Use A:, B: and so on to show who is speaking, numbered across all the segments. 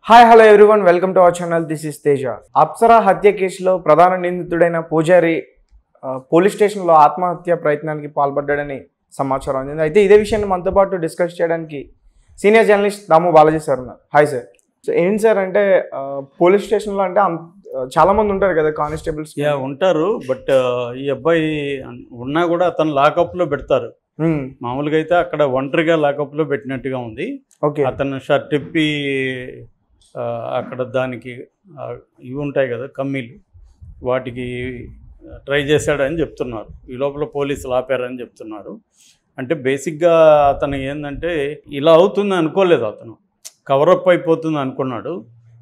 A: Hi hello everyone welcome to our channel this is Teja Apsara హత్య కేసులో ప్రధాన నిందితుడైన పూజారి ఆ, పోలీస్ స్టేషన్లో ఆత్మహత్య ప్రయత్నానికి పాల్పడ్డాడని సమాచారం అందింది అయితే ఇదే విషయాన్ని మనతో పాటు డిస్కస్ చేయడానికి senior journalist Damu Balaji sir ఉన్నారు హాయ్ సార్ సో ఏంటి సార్ అంటే ఆ, పోలీస్ స్టేషన్లో అంటే అంత- చాలా మంది ఉంటారు కదా కానిస్టేబుల్స్
B: యా ఉంటారు బట్ ఈ అబ్బాయి అన్- ఉన్నా కూడా అతను లాకప్లో పెడతారు మామూలుగా అయితే అక్కడ ఒంటరిగా లాకప్లో పెట్టినట్టుగా ఉంది
A: ఓకే
B: అతను షర్ట్ ఇప్పి ఆ, అక్కడ దానికి ఆ, ఇవి ఉంటాయి కదా కమ్మీలు వాటికి ట్రై చేశాడని చెప్తున్నారు ఈ లోపల పోలీసులు ఆపారని చెప్తున్నారు అంటే బేసిక్గా అతను ఏంటంటే ఇలా అవుతుంది అనుకోలేదు అతను కవరప్ అయిపోతుంది అనుకున్నాడు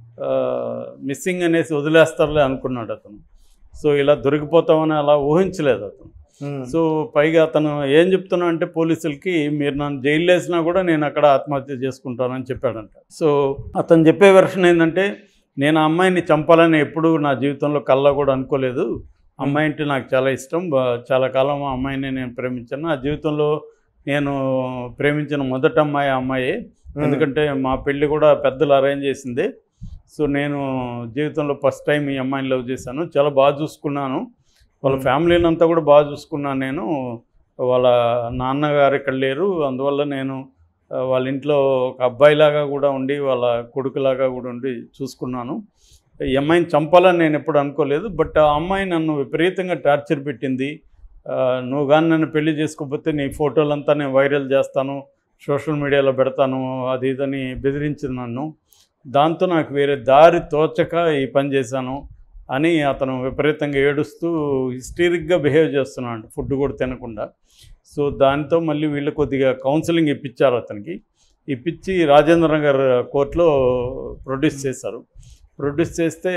B: మిస్సింగ్ అనేసి వదిలేస్తారులే అనుకున్నాడు అతను సో ఇలా దొరికిపోతామని అలా ఊహించలేదు అతను సో పైగా అతను ఏం చెప్తున్నా అంటే పోలీసులకి మీరు నన్ను జైలు వేసినా కూడా నేను అక్కడ ఆత్మహత్య చేసుకుంటానని చెప్పాడంట సో అతను చెప్పే వెర్షన్ ఏంటంటే నేను ఆ అమ్మాయిని చంపాలని ఎప్పుడూ నా జీవితంలో కల్లా కూడా అనుకోలేదు అమ్మాయి అంటే నాకు చాలా ఇష్టం బా- చాలా కాలం ఆ అమ్మాయిని నేను ప్రేమించాను ఆ జీవితంలో నేను ప్రేమించిన మొదటి అమ్మాయి ఆ అమ్మాయి ఎందుకంటే మా పెళ్ళి కూడా పెద్దలు అరేంజ్ చేసింది సో నేను జీవితంలో ఫస్ట్ టైం ఈ అమ్మాయిని లవ్ చేశాను చాలా బాగా చూసుకున్నాను వాళ్ళ
A: Hmm.
B: ఫ్యామిలీని అంతా కూడా బాగా చూసుకున్నాను నేను వాళ్ళ నాన్నగారు ఇక్కడ లేరు అందువల్ల నేను ఆ, వాళ్ళ ఇంట్లో ఒక అబ్బాయిలాగా కూడా ఉండి వాళ్ళ కొడుకులాగా కూడా ఉండి చూసుకున్నాను ఈ అమ్మాయిని చంపాలని నేను ఎప్పుడు అనుకోలేదు బట్ ఆ అమ్మాయి నన్ను విపరీతంగా టార్చర్ పెట్టింది ఆ, నువ్వు కానీ నన్ను పెళ్లి చేసుకోకపోతే నీ ఫోటోలంతా నేను వైరల్ చేస్తాను సోషల్ మీడియాలో పెడతాను అది ఇదని బెదిరించింది నన్ను దాంతో నాకు వేరే దారి తోచక ఈ పని చేశాను అని అతను విపరీతంగా ఏడుస్తూ హిస్టరిక్గా బిహేవ్ చేస్తున్నాడు ఫుడ్ కూడా తినకుండా సో దాంతో మళ్ళీ వీళ్ళు కొద్దిగా కౌన్సిలింగ్ ఇప్పించారు అతనికి ఇప్పించి రాజేంద్ర నగర్ కోర్టులో ప్రొడ్యూస్ చేశారు ప్రొడ్యూస్ చేస్తే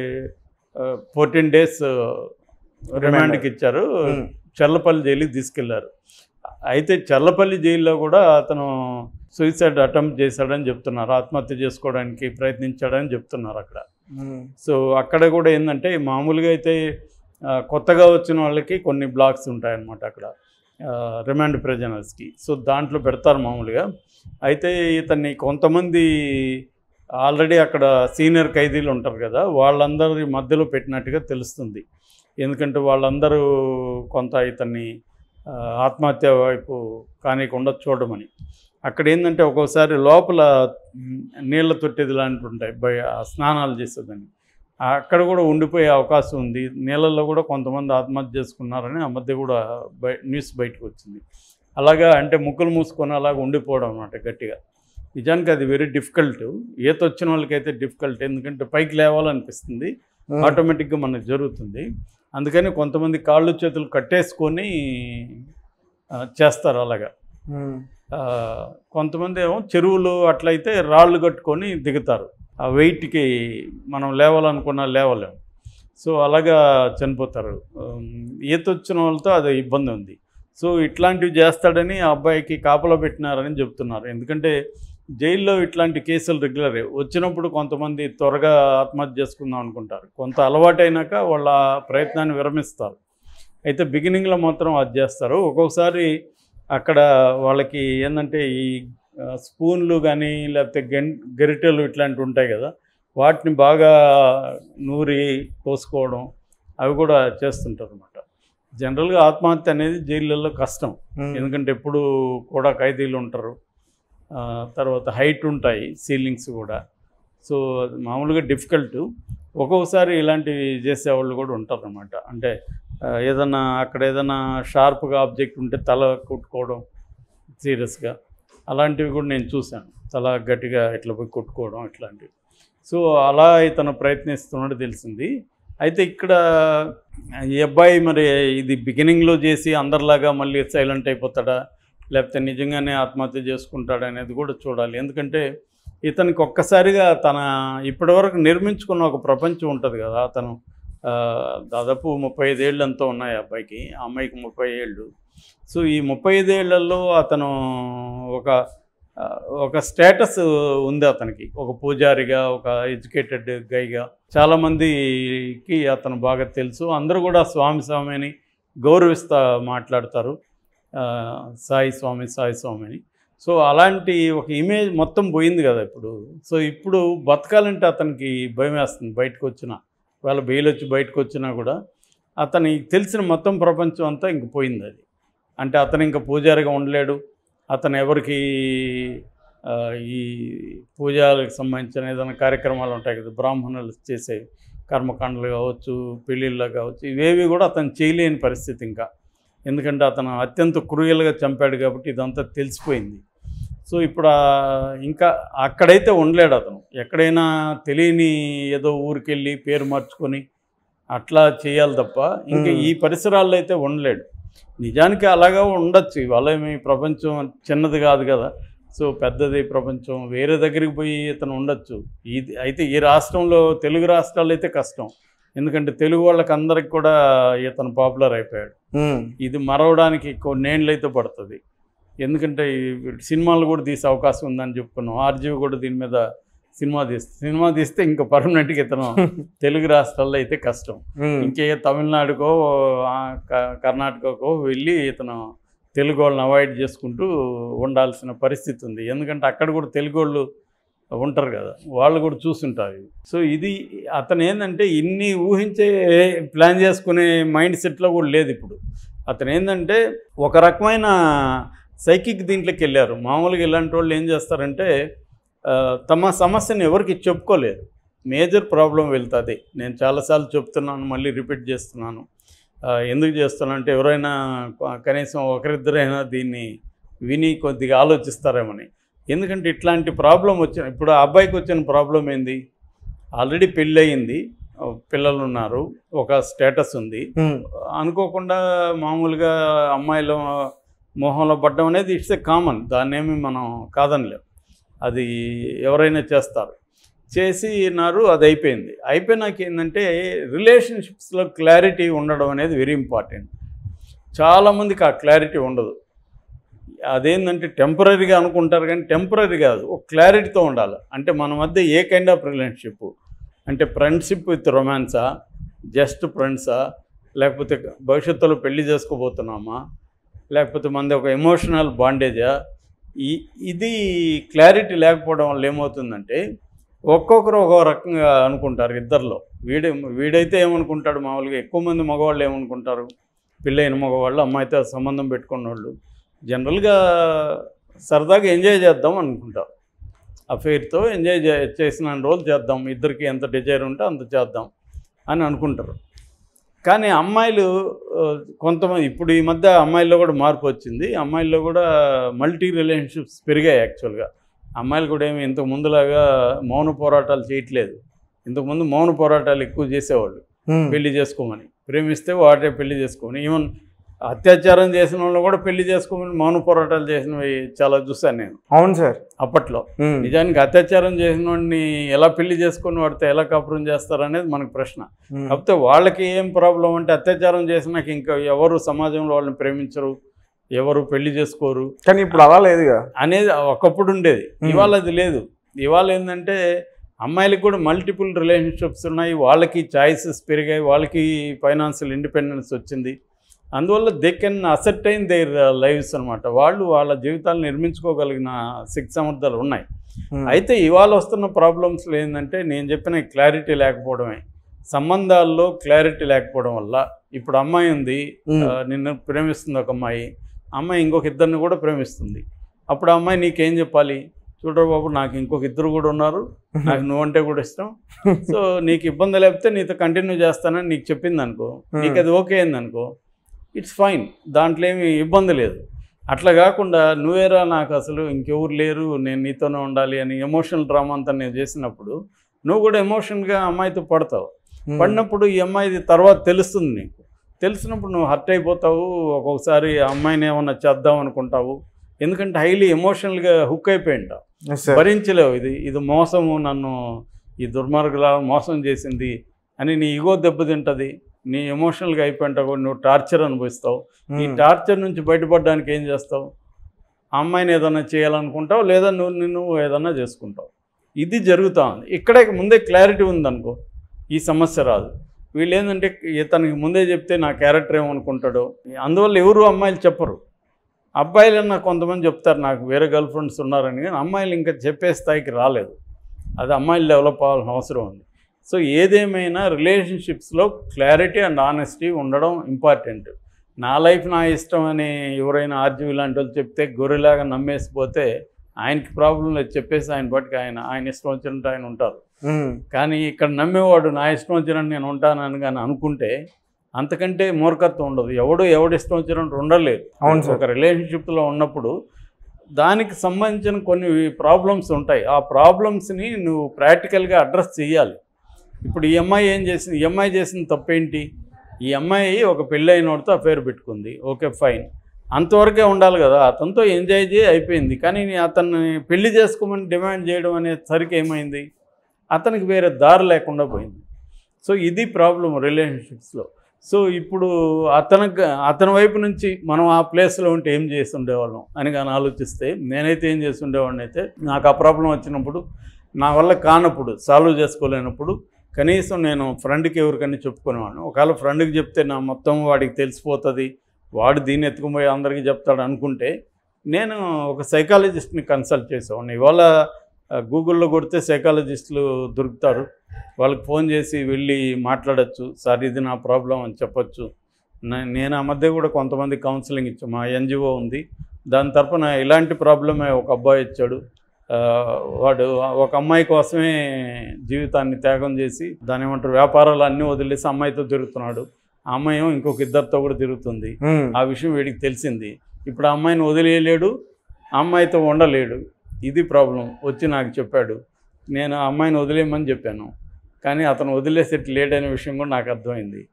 B: ఫోర్టీన్ డేస్ రిమాండ్కి ఇచ్చారు చల్లపల్లి జైలుకి తీసుకెళ్లారు అయితే చల్లపల్లి జైల్లో కూడా అతను సూసైడ్ అటెంప్ట్ చేశాడని చెప్తున్నారు ఆత్మహత్య చేసుకోవడానికి ప్రయత్నించాడని చెప్తున్నారు అక్కడ సో అక్కడ కూడా ఏంటంటే మామూలుగా అయితే ఆ, కొత్తగా వచ్చిన వాళ్ళకి కొన్ని బ్లాక్స్ ఉంటాయన్నమాట అక్కడ రిమాండ్ ప్రెజనర్స్కి సో దాంట్లో పెడతారు మామూలుగా అయితే ఇతన్ని కొంతమంది ఆల్రెడీ అక్కడ సీనియర్ ఖైదీలు ఉంటారు కదా వాళ్ళందరి మధ్యలో పెట్టినట్టుగా తెలుస్తుంది ఎందుకంటే వాళ్ళందరూ కొంత ఇతన్ని ఆ, ఆత్మహత్య వైపు కానికుండా చూడమని అక్కడ ఏంటంటే ఒక్కోసారి లోపల మ్, నీళ్ళ తొట్టెది లాంటివి ఉంటాయి బయ ఆ స్నానాలు చేసేదని అక్కడ కూడా ఉండిపోయే అవకాశం ఉంది నీళ్ళల్లో కూడా కొంతమంది ఆత్మహత్య చేసుకున్నారని ఆ మధ్య కూడా బయ న్యూస్ బయటకు వచ్చింది అలాగా అంటే ముక్కులు మూసుకొని అలాగ ఉండిపోవడం అనమాట గట్టిగా నిజానికి అది వెరీ డిఫికల్ట్ ఈత వచ్చిన వాళ్ళకైతే డిఫికల్ట్ ఎందుకంటే పైకి లేవాలనిపిస్తుంది ఆటోమేటిక్గా మనకు జరుగుతుంది అందుకని కొంతమంది కాళ్ళు చేతులు కట్టేసుకొని ఆ, చేస్తారు అలాగా ఆ, కొంతమంది ఏమో చెరువులు అట్లయితే రాళ్ళు కట్టుకొని దిగుతారు ఆ వెయిట్కి మనం లేవాలనుకున్నా లేవలేము సో అలాగా చనిపోతారు ఉమ్, ఈత వచ్చిన వాళ్ళతో అది ఇబ్బంది ఉంది సో ఇట్లాంటివి చేస్తాడని ఆ అబ్బాయికి కాపలా పెట్టినారని చెప్తున్నారు ఎందుకంటే జైల్లో ఇట్లాంటి కేసులు రెగ్యులరే వచ్చినప్పుడు కొంతమంది త్వరగా ఆత్మహత్య చేసుకుందాం అనుకుంటారు కొంత అలవాటైనాక వాళ్ళ ప్రయత్నాన్ని విరమిస్తారు అయితే బిగినింగ్లో మాత్రం అది చేస్తారు ఒక్కొక్కసారి అక్కడ వాళ్ళకి ఏంటంటే ఈ ఆ, స్పూన్లు కానీ లేకపోతే గెన్ గరిటెలు ఇట్లాంటివి ఉంటాయి కదా వాటిని బాగా నూరి పోసుకోవడం అవి కూడా చేస్తుంటారు అనమాట జనరల్గా ఆత్మహత్య అనేది జైళ్ళల్లో కష్టం ఎందుకంటే ఎప్పుడు కూడా ఖైదీలు ఉంటారు ఆ, తర్వాత హైట్ ఉంటాయి సీలింగ్స్ కూడా సో అది మామూలుగా డిఫికల్ట్ ఒక్కొక్కసారి ఇలాంటివి చేసేవాళ్ళు కూడా ఉంటారు అనమాట అంటే ఆ, ఏదైనా అక్కడ ఏదైనా షార్ప్గా ఆబ్జెక్ట్ ఉంటే తల కొట్టుకోవడం సీరియస్గా అలాంటివి కూడా నేను చూశాను తల గట్టిగా ఇట్లా పోయి కొట్టుకోవడం ఇట్లాంటివి సో అలా ఇతను ప్రయత్నిస్తున్నట్టు తెలిసింది అయితే ఇక్కడ ఈ అబ్బాయి మరి ఇది బిగినింగ్లో చేసి అందరిలాగా మళ్ళీ సైలెంట్ అయిపోతాడా లేకపోతే నిజంగానే ఆత్మహత్య చేసుకుంటాడా అనేది కూడా చూడాలి ఎందుకంటే ఇతనికి ఒక్కసారిగా తన ఇప్పటివరకు నిర్మించుకున్న ఒక ప్రపంచం ఉంటుంది కదా అతను ఆ, దాదాపు ముప్పై ఐదేళ్ళు ఎంతో ఉన్నాయి ఆ అబ్బాయికి ఆ అమ్మాయికి ముప్పై ఏళ్ళు సో ఈ ముప్పై ఐదేళ్లలో అతను ఒక ఆ, ఒక స్టేటస్ ఉంది అతనికి ఒక పూజారిగా ఒక ఎడ్యుకేటెడ్ గైగా చాలామందికి అతను బాగా తెలుసు అందరూ కూడా స్వామి స్వామి అని గౌరవిస్తా మాట్లాడతారు ఆ, సాయి స్వామి సాయి స్వామి అని సో అలాంటి ఒక ఇమేజ్ మొత్తం పోయింది కదా ఇప్పుడు సో ఇప్పుడు బతకాలంటే అతనికి భయం వేస్తుంది బయటకు వచ్చిన వాళ్ళ బెయిల్ వచ్చి బయటకు వచ్చినా కూడా అతనికి తెలిసిన మొత్తం ప్రపంచం అంతా ఇంక పోయింది అది అంటే అతను ఇంకా పూజారిగా ఉండలేడు అతను ఎవరికి ఆ, ఈ పూజలకు సంబంధించిన ఏదైనా కార్యక్రమాలు ఉంటాయి కదా బ్రాహ్మణులు చేసే కర్మకాండలు కావచ్చు పెళ్ళిళ్ళు కావచ్చు ఇవేవి కూడా అతను చేయలేని పరిస్థితి ఇంకా ఎందుకంటే అతను అత్యంత క్రూయల్గా చంపాడు కాబట్టి ఇదంతా తెలిసిపోయింది సో ఇప్పుడు ఆ ఇంకా అక్కడైతే ఉండలేడు అతను ఎక్కడైనా తెలియని ఏదో ఊరికెళ్ళి పేరు మార్చుకొని అట్లా చేయాలి తప్ప ఇంకా
A: మ్మ్.
B: ఈ పరిసరాల్లో అయితే ఉండలేడు నిజానికి అలాగా ఉండొచ్చు ఇవాళ మీ ప్రపంచం చిన్నది కాదు కదా సో పెద్దది ప్రపంచం వేరే దగ్గరికి పోయి ఇతను ఉండొచ్చు ఇది అయితే ఈ రాష్ట్రంలో తెలుగు రాష్ట్రాల్లో అయితే కష్టం ఎందుకంటే తెలుగు వాళ్ళకి అందరికి కూడా ఇతను పాపులర్ అయిపోయాడు
A: ఉమ్,
B: ఇది మరవడానికి కొన్నేళ్ళు అయితే పడుతుంది ఎందుకంటే ఈ సినిమాలు కూడా తీసే అవకాశం ఉందని చెప్పుకున్నాం ఆర్జీవి కూడా దీని మీద సినిమా తీస్తే సినిమా తీస్తే ఇంకా పర్మనెంట్గా ఇతను తెలుగు రాష్ట్రాల్లో అయితే కష్టం
A: ఉమ్,
B: ఇంకే తమిళనాడుకో ఆ, క- కర్ణాటకకో వెళ్ళి ఇతను తెలుగు వాళ్ళని అవాయిడ్ చేసుకుంటూ ఉండాల్సిన పరిస్థితి ఉంది ఎందుకంటే అక్కడ కూడా తెలుగు వాళ్ళు ఉంటారు కదా వాళ్ళు కూడా చూస్తుంటారు ఇవి. సో ఇది అతను ఏంటంటే ఇన్ని ఊహించే ప్లాన్ చేసుకునే మైండ్ సెట్లో కూడా లేదు ఇప్పుడు అతను ఏంటంటే ఒక రకమైన సైకిక్ దీంట్లోకి వెళ్ళారు మామూలుగా ఇలాంటి వాళ్ళు ఏం చేస్తారంటే ఆ, తమ సమస్యను ఎవరికి చెప్పుకోలేరు మేజర్ ప్రాబ్లం వెళ్తుంది నేను చాలాసార్లు చెప్తున్నాను మళ్ళీ రిపీట్ చేస్తున్నాను ఆ, ఎందుకు చేస్తున్నాను అంటే ఎవరైనా క- కనీసం ఒకరిద్దరైనా దీన్ని విని కొద్దిగా ఆలోచిస్తారేమని ఎందుకంటే ఇట్లాంటి ప్రాబ్లం వచ్చిన ఇప్పుడు ఆ అబ్బాయికి వచ్చిన ప్రాబ్లం ఏంది ఆల్రెడీ పెళ్ళి అయింది ఆ, పిల్లలు ఉన్నారు ఒక స్టేటస్ ఉంది
A: ఉమ్,
B: అనుకోకుండా మామూలుగా అమ్మాయిల మొహంలో పడ్డం అనేది ఇట్స్ ఏ కామన్ దాన్ని ఏమి మనం కాదనిలేం అది ఎవరైనా చేస్తారు చేసినారు అది అయిపోయింది అయిపోయినాక ఏంటంటే రిలేషన్షిప్స్లో క్లారిటీ ఉండడం అనేది వెరీ ఇంపార్టెంట్ చాలామందికి ఆ క్లారిటీ ఉండదు అదేంటంటే టెంపరీగా అనుకుంటారు కానీ టెంపరీ కాదు ఒక క్లారిటీతో ఉండాలి అంటే మన మధ్య ఏ కైండ్ ఆఫ్ రిలేషన్షిప్ అంటే ఫ్రెండ్షిప్ విత్ రొమాన్సా జస్ట్ ఫ్రెండ్సా లేకపోతే భవిష్యత్తులో పెళ్లి చేసుకోబోతున్నామా లేకపోతే మనది ఒక ఎమోషనల్ బాండేజా ఈ ఇది క్లారిటీ లేకపోవడం వల్ల ఏమవుతుందంటే ఒక్కొక్కరు ఒక్కో రకంగా అనుకుంటారు ఇద్దరిలో వీడే వీడైతే ఏమనుకుంటాడు మామూలుగా ఎక్కువ మంది మగవాళ్ళు ఏమనుకుంటారు పెళ్ళైన మగవాళ్ళు అమ్మాయితో సంబంధం పెట్టుకున్న వాళ్ళు జనరల్గా సరదాగా ఎంజాయ్ చేద్దాం అనుకుంటారు అఫేర్తో ఎంజాయ్ చే చేసిన రోజులు చేద్దాం ఇద్దరికి ఎంత డిజైర్ ఉంటే అంత చేద్దాం అని అనుకుంటారు కానీ అమ్మాయిలు ఆ, కొంతమంది ఇప్పుడు ఈ మధ్య అమ్మాయిల్లో కూడా మార్పు వచ్చింది అమ్మాయిల్లో కూడా మల్టీ రిలేషన్షిప్స్ పెరిగాయి యాక్చువల్గా అమ్మాయిలు కూడా ఏమి ఇంతకు ముందులాగా మౌన పోరాటాలు చేయట్లేదు ఇంతకుముందు మౌన పోరాటాలు ఎక్కువ చేసేవాళ్ళు
A: ఉమ్,
B: పెళ్లి చేసుకోమని ప్రేమిస్తే వాటే పెళ్లి చేసుకోమని ఈవెన్ అత్యాచారం చేసిన వాళ్ళు కూడా పెళ్లి చేసుకోమని మౌన పోరాటాలు చేసినవి చాలా చూశాను నేను
A: అవును సార్
B: అప్పట్లో
A: ఉమ్,
B: నిజానికి అత్యాచారం చేసిన వాడిని ఎలా పెళ్లి చేసుకొని వాడితే ఎలా కాపురం చేస్తారు అనేది మనకు ప్రశ్న
A: ఉమ్,
B: కాకపోతే వాళ్ళకి ఏం ప్రాబ్లం అంటే అత్యాచారం చేసినాక ఇంకా ఎవరు సమాజంలో వాళ్ళని ప్రేమించరు ఎవరు పెళ్లి చేసుకోరు
A: కానీ ఇప్పుడు అలా లేదుగా
B: అనేది ఒకప్పుడు ఉండేది
A: Hmm.
B: ఇవాళ అది లేదు ఇవాళ ఏంటంటే అమ్మాయిలకు కూడా మల్టిపుల్ రిలేషన్షిప్స్ ఉన్నాయి వాళ్ళకి చాయిసెస్ పెరిగాయి వాళ్ళకి ఫైనాన్షియల్ ఇండిపెండెన్స్ వచ్చింది అందువల్ల they can ascertain their lives అనమాట వాళ్ళు వాళ్ళ జీవితాలు నిర్మించుకోగలిగిన శక్తి సామర్థ్యాలు ఉన్నాయి
A: ఉమ్,
B: అయితే ఇవాళ వస్తున్న ప్రాబ్లమ్స్లో ఏంటంటే నేను చెప్పిన క్లారిటీ లేకపోవడమే సంబంధాల్లో క్లారిటీ లేకపోవడం వల్ల ఇప్పుడు అమ్మాయి ఉంది
A: ఉమ్,
B: ఆ, నిన్ను ప్రేమిస్తుంది ఒక అమ్మాయి అమ్మాయి ఇంకొక ఇద్దరిని కూడా ప్రేమిస్తుంది అప్పుడు ఆ అమ్మాయి నీకేం చెప్పాలి చూడరా బాబు నాకు ఇంకొక ఇద్దరు కూడా ఉన్నారు నాకు నువ్వంటే కూడా ఇష్టం సో నీకు ఇబ్బంది లేకపోతే నీతో కంటిన్యూ చేస్తానని నీకు చెప్పింది అనుకో నీకు అది ఓకే అయింది అనుకో ఇట్స్ ఫైన్ దాంట్లో ఏమి ఇబ్బంది లేదు అట్లా కాకుండా నువ్వేరా నాకు అసలు ఇంకెవరు లేరు నేను నీతోనే ఉండాలి అని ఎమోషనల్ డ్రామా అంతా నేను చేసినప్పుడు నువ్వు కూడా ఎమోషనల్గా అమ్మాయితో పడతావు
A: ఉమ్,
B: పడినప్పుడు ఈ అమ్మాయిది తర్వాత తెలుస్తుంది నీకు తెలిసినప్పుడు నువ్వు హర్ట్ అయిపోతావు ఒక్కొక్కసారి ఆ అమ్మాయిని ఏమన్నా చేద్దాం అనుకుంటావు ఎందుకంటే హైలీ ఎమోషనల్గా హుక్ అయిపోయి ఉంటావు
A: yes, sir.
B: భరించలేవు ఇది ఇది మోసము నన్ను ఈ దుర్మార్గుల మోసం చేసింది అని నీ ఈగో దెబ్బతింటుంది నీ ఎమోషనల్గా అయిపోయింటావు నువ్వు టార్చర్ అనుభవిస్తావు ఈ
A: ఉమ్,
B: టార్చర్ నుంచి బయటపడడానికి ఏం చేస్తావు ఆ అమ్మాయిని ఏదైనా చేయాలనుకుంటావు లేదా నువ్వు నిన్ను ఏదన్నా చేసుకుంటావు ఇది జరుగుతూ ఉంది ఇక్కడే ముందే క్లారిటీ ఉందనుకో ఈ సమస్య రాదు వీళ్ళు ఏంటంటే ఇతనికి ముందే చెప్తే నా క్యారెక్టర్ ఏమనుకుంటాడో అందువల్ల ఎవరు అమ్మాయిలు చెప్పరు అబ్బాయిలన్నా కొంతమంది చెప్తారు నాకు వేరే గర్ల్ ఫ్రెండ్స్ ఉన్నారని కానీ అమ్మాయిలు ఇంకా చెప్పే స్థాయికి రాలేదు అది అమ్మాయిలు డెవలప్ అవ్వాల్సిన అవసరం ఉంది సో ఏదేమైనా రిలేషన్షిప్స్లో క్లారిటీ అండ్ ఆనెస్టీ ఉండడం ఇంపార్టెంట్ నా లైఫ్ నా ఇష్టం అని ఎవరైనా ఆర్జీవి లాంటి వాళ్ళు చెప్తే గొర్రెలాగా నమ్మేసిపోతే ఆయనకి ప్రాబ్లం లేదు చెప్పేసి ఆయన బట్టి ఆయన ఆయన ఇష్టం వచ్చినట్టు ఆయన ఉంటారు
A: ఉమ్,
B: కానీ ఇక్కడ నమ్మేవాడు నా ఇష్టం వచ్చినట్టు నేను ఉంటానని కానీ అనుకుంటే అంతకంటే మూర్ఖత్వం ఉండదు ఎవడు ఎవడు ఇష్టం వచ్చినట్టు ఉండలేదు
A: అవును సార్.
B: ఒక రిలేషన్షిప్లో ఉన్నప్పుడు దానికి సంబంధించిన కొన్ని ప్రాబ్లమ్స్ ఉంటాయి ఆ ప్రాబ్లమ్స్ని నువ్వు ప్రాక్టికల్గా అడ్రస్ చేయాలి ఇప్పుడు ఈ అమ్మాయి ఏం చేసింది ఈ అమ్మాయి చేసిన తప్పేంటి ఈ అమ్మాయి ఒక పెళ్ళైనోడితో అఫేర్ పెట్టుకుంది ఓకే ఫైన్ అంతవరకే ఉండాలి కదా అతనితో ఎంజాయ్ చేయి అయిపోయింది కానీ నీ అతన్ని పెళ్లి చేసుకోమని డిమాండ్ చేయడం అనేసరికి ఏమైంది అతనికి వేరే దారి లేకుండా పోయింది సో ఇది ప్రాబ్లం రిలేషన్షిప్స్లో సో ఇప్పుడు అతనికి అతని వైపు నుంచి మనం ఆ ప్లేస్లో ఉంటే ఏం చేసి ఉండేవాళ్ళం అని కానీ ఆలోచిస్తే నేనైతే ఏం చేసి ఉండేవాడిని అయితే నాకు ఆ ప్రాబ్లం వచ్చినప్పుడు నా వల్ల కానప్పుడు సాల్వ్ చేసుకోలేనప్పుడు కనీసం నేను ఫ్రెండ్కి ఎవరికైనా చెప్పుకునేవాడిని ఒకవేళ ఫ్రెండ్కి చెప్తే నా మొత్తం వాడికి తెలిసిపోతుంది వాడు దీన్ని ఎత్తుకుపోయి అందరికీ చెప్తాడు అనుకుంటే నేను ఒక సైకాలజిస్ట్ని కన్సల్ట్ చేసేవాడిని ఇవాళ ఆ, గూగుల్లో కొడితే సైకాలజిస్టులు దొరుకుతారు వాళ్ళకి ఫోన్ చేసి వెళ్ళి మాట్లాడచ్చు సార్ ఇది నా ప్రాబ్లం అని చెప్పొచ్చు నే- నేను ఆ మధ్య కూడా కొంతమంది కౌన్సిలింగ్ ఇచ్చాం మా ఎన్జిఓ ఉంది దాని తరపున ఇలాంటి ప్రాబ్లమే ఒక అబ్బాయి ఇచ్చాడు ఆ, వాడు ఒక అమ్మాయి కోసమే జీవితాన్ని త్యాగం చేసి దాని ఏమంటారు వ్యాపారాలు అన్నీ వదిలేసి అమ్మాయితో తిరుగుతున్నాడు ఆ అమ్మాయి ఏమో ఇంకొక ఇద్దరితో కూడా తిరుగుతుంది
A: ఉమ్,
B: ఆ విషయం వీడికి తెలిసింది ఇప్పుడు ఆ అమ్మాయిని వదిలేయలేడు ఆ అమ్మాయితో ఉండలేడు ఇది ప్రాబ్లం వచ్చి నాకు చెప్పాడు నేను ఆ అమ్మాయిని వదిలేయమని చెప్పాను కానీ అతను వదిలేసేట్టు లేడనే విషయం కూడా నాకు అర్థమైంది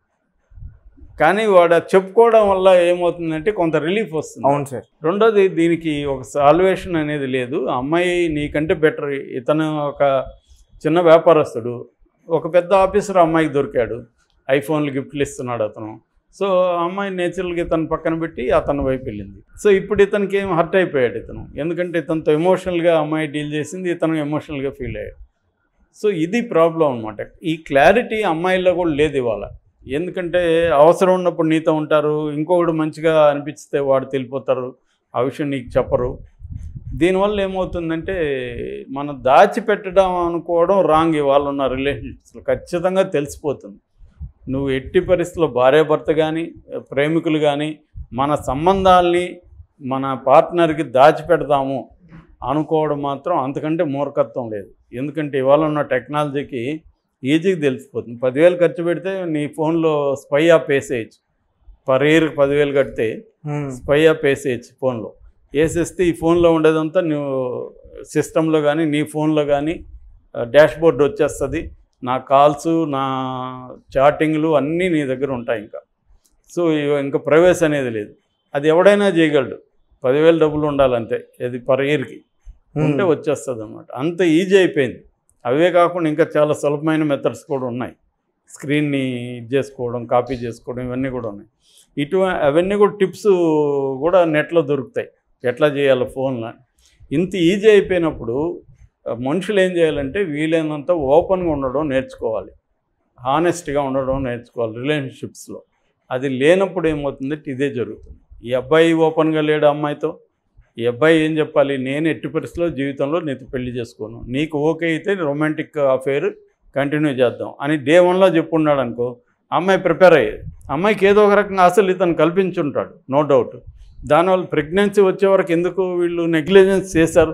B: కానీ వాడు అది చెప్పుకోవడం వల్ల ఏమవుతుందంటే కొంత రిలీఫ్ వస్తుంది
A: అవును సార్
B: రెండోది దీనికి ఒక సాల్వేషన్ అనేది లేదు ఆ అమ్మాయి నీకంటే బెటర్ ఇతను ఒక చిన్న వ్యాపారస్తుడు ఒక పెద్ద ఆఫీసర్ అమ్మాయికి దొరికాడు ఐఫోన్లు గిఫ్ట్లు ఇస్తున్నాడు అతను సో ఆ అమ్మాయి నేచురల్గా ఇతను పక్కన పెట్టి అతని వైపు వెళ్ళింది సో ఇప్పుడు ఇతనికి ఏం హర్ట్ అయిపోయాడు ఇతను ఎందుకంటే ఇతనితో ఎమోషనల్గా అమ్మాయి డీల్ చేసింది ఇతను ఎమోషనల్గా ఫీల్ అయ్యాడు సో ఇది ప్రాబ్లం అనమాట ఈ క్లారిటీ అమ్మాయిల్లో కూడా లేదు ఇవాళ ఎందుకంటే అవసరం ఉన్నప్పుడు నీతో ఉంటారు ఇంకొకడు మంచిగా అనిపిస్తే వాడు తెలిపోతారు ఆ విషయం నీకు చెప్పరు దీనివల్ల ఏమవుతుందంటే మనం దాచిపెట్టడం అనుకోవడం రాంగ్ ఇవాళ ఉన్న రిలేషన్షిప్స్లో ఖచ్చితంగా తెలిసిపోతుంది నువ్వు ఎట్టి పరిస్థితుల్లో భార్యాభర్త కానీ ప్రేమికులు కానీ మన సంబంధాల్ని మన పార్ట్నర్కి దాచిపెడతాము అనుకోవడం మాత్రం అంతకంటే మూర్ఖత్వం లేదు ఎందుకంటే ఇవాళ ఉన్న టెక్నాలజీకి ఈజీగా తెలిసిపోతుంది పదివేలు ఖర్చు పెడితే నీ ఫోన్లో స్పై ఆప్ వేసేయచ్చు పర్ ఇయర్కి పదివేలు కడితే
A: ఉమ్,
B: స్పై ఆప్ వేసేయచ్చు ఫోన్లో వేసేస్తే ఈ ఫోన్లో ఉండేదంతా నువ్వు సిస్టంలో కానీ నీ ఫోన్లో కానీ డాష్ బోర్డ్ వచ్చేస్తుంది నా కాల్స్ నా చాటింగ్లు అన్నీ నీ దగ్గర ఉంటాయి ఇంకా సో ఇవ- ఇంకా ప్రైవేస్ అనేది లేదు అది ఎవడైనా చేయగలడు పదివేలు డబ్బులు ఉండాలంతే ఇది పర్ ఇయర్కి ఉంటే
A: ఉమ్,
B: వచ్చేస్తుంది అనమాట అంత ఈజీ అయిపోయింది అవే కాకుండా ఇంకా చాలా సులభమైన మెథడ్స్ కూడా ఉన్నాయి స్క్రీన్ని ఇది చేసుకోవడం కాపీ చేసుకోవడం ఇవన్నీ కూడా ఉన్నాయి ఇటు అవన్నీ కూడా టిప్స్ కూడా నెట్లో దొరుకుతాయి ఎట్లా చేయాలి ఫోన్లో ఇంత ఈజీ అయిపోయినప్పుడు ఆ, మనుషులు ఏం చేయాలంటే వీలైనంత ఓపెన్గా ఉండడం నేర్చుకోవాలి హానెస్ట్గా ఉండడం నేర్చుకోవాలి రిలేషన్షిప్స్లో అది లేనప్పుడు ఏమవుతుందంటే ఇదే జరుగుతుంది ఈ అబ్బాయి ఓపెన్గా లేడు అమ్మాయితో ఈ అబ్బాయి ఏం చెప్పాలి నేను ఎట్టి పరిస్థితిలో జీవితంలో నీతో పెళ్లి చేసుకోను నీకు ఓకే అయితే రొమాంటిక్ అఫేర్ కంటిన్యూ చేద్దాం అని డే వన్లో చెప్పున్నాడు అనుకో అమ్మాయి ప్రిపేర్ అయ్యేది అమ్మాయికి ఏదో ఒక రకంగా అసలు ఇతను కల్పించుంటాడు నో డౌట్ దానివల్ల ప్రెగ్నెన్సీ వచ్చే వరకు ఎందుకు వీళ్ళు నెగ్లిజెన్స్ చేశారు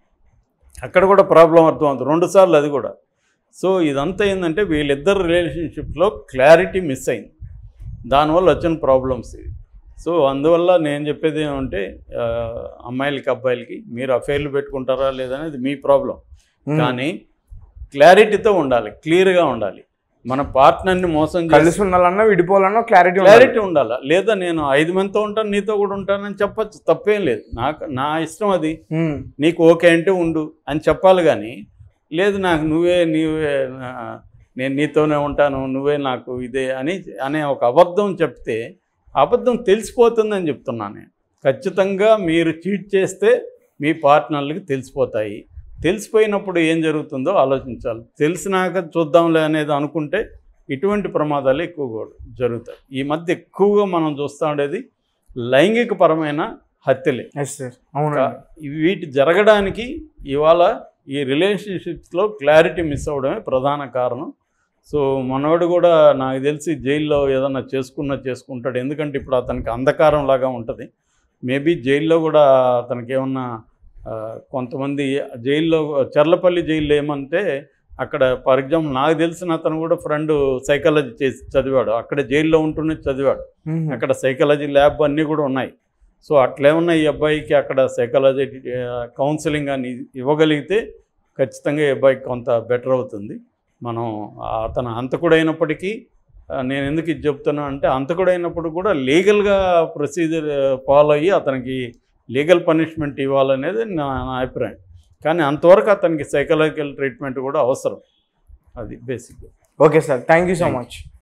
B: అక్కడ కూడా ప్రాబ్లం అర్థమవుతుంది రెండు సార్లు అది కూడా సో ఇదంతా ఏంటంటే వీళ్ళిద్దరు రిలేషన్షిప్లో క్లారిటీ మిస్ అయింది దానివల్ల వచ్చిన ప్రాబ్లమ్స్ ఇవి సో అందువల్ల నేను చెప్పేది ఏమంటే ఆ, అమ్మాయిలకి అబ్బాయిలకి మీరు అఫైర్లు పెట్టుకుంటారా లేదనేది మీ ప్రాబ్లం
A: ఉమ్.
B: కానీ క్లారిటీతో ఉండాలి క్లియర్గా ఉండాలి మన పార్ట్నర్ని మోసం
A: కలిసి
B: చేసి
A: ఉండాలన్నా విడిపోవాలన్నా క్లారిటీ
B: క్లారిటీ ఉండాలి లేదా నేను ఐదు మందితో ఉంటాను నీతో కూడా ఉంటానని చెప్పచ్చు తప్పేం లేదు నాకు నా ఇష్టం అది నీకు ఓకే అంటే ఉండు అని చెప్పాలి కానీ లేదు నాకు నువ్వే నీవే నా- నేను నీతోనే ఉంటాను నువ్వే నాకు ఇదే అని అనే ఒక అబద్ధం చెప్తే అబద్ధం తెలిసిపోతుందని చెప్తున్నాను నేను ఖచ్చితంగా మీరు చీట్ చేస్తే మీ పార్ట్నర్లకి తెలిసిపోతాయి తెలిసిపోయినప్పుడు ఏం జరుగుతుందో ఆలోచించాలి తెలిసినాక చూద్దాంలే అనేది అనుకుంటే ఇటువంటి ప్రమాదాలు ఎక్కువగా జరుగుతాయి ఈ మధ్య ఎక్కువగా మనం చూస్తూ ఉండేది లైంగిక పరమైన
A: ఎస్
B: హత్యలే
A: సార్ అవునండి
B: వీటి జరగడానికి ఇవాళ ఈ రిలేషన్షిప్స్లో క్లారిటీ మిస్ అవ్వడమే ప్రధాన కారణం సో మనోడు కూడా నాకు తెలిసి జైల్లో ఏదన్నా చేసుకున్నా చేసుకుంటాడు ఎందుకంటే ఇప్పుడు అతనికి అంధకారం లాగా ఉంటుంది మేబీ జైల్లో కూడా అతనికి ఏమన్నా ఆ, కొంతమంది జైల్లో చర్లపల్లి జైల్లో ఏమంటే అక్కడ ఫర్ ఎగ్జాంపుల్ నాకు తెలిసిన అతను కూడా ఫ్రెండ్ సైకాలజీ చేసి చదివాడు అక్కడ జైల్లో ఉంటూనే చదివాడు
A: మ్మ్.
B: అక్కడ సైకాలజీ ల్యాబ్ అన్నీ కూడా ఉన్నాయి సో అట్లేమన్నా ఈ అబ్బాయికి అక్కడ సైకాలజీ కౌన్సిలింగ్ అని ఇవ్వగలిగితే ఖచ్చితంగా ఈ అబ్బాయికి కొంత బెటర్ అవుతుంది మనం అతను హంతకుడైనప్పటికీ ఆ, నేను ఎందుకు ఇది చెప్తున్నా అంటే హంతకుడైనప్పుడు కూడా లీగల్గా ప్రొసీజర్ ఫాలో అయ్యి అతనికి లీగల్ పనిష్మెంట్ ఇవ్వాలనేది నా నా అభిప్రాయం కానీ అంతవరకు అతనికి సైకలాజికల్ ట్రీట్మెంట్ కూడా అవసరం అది basic
A: okay sir thank you so much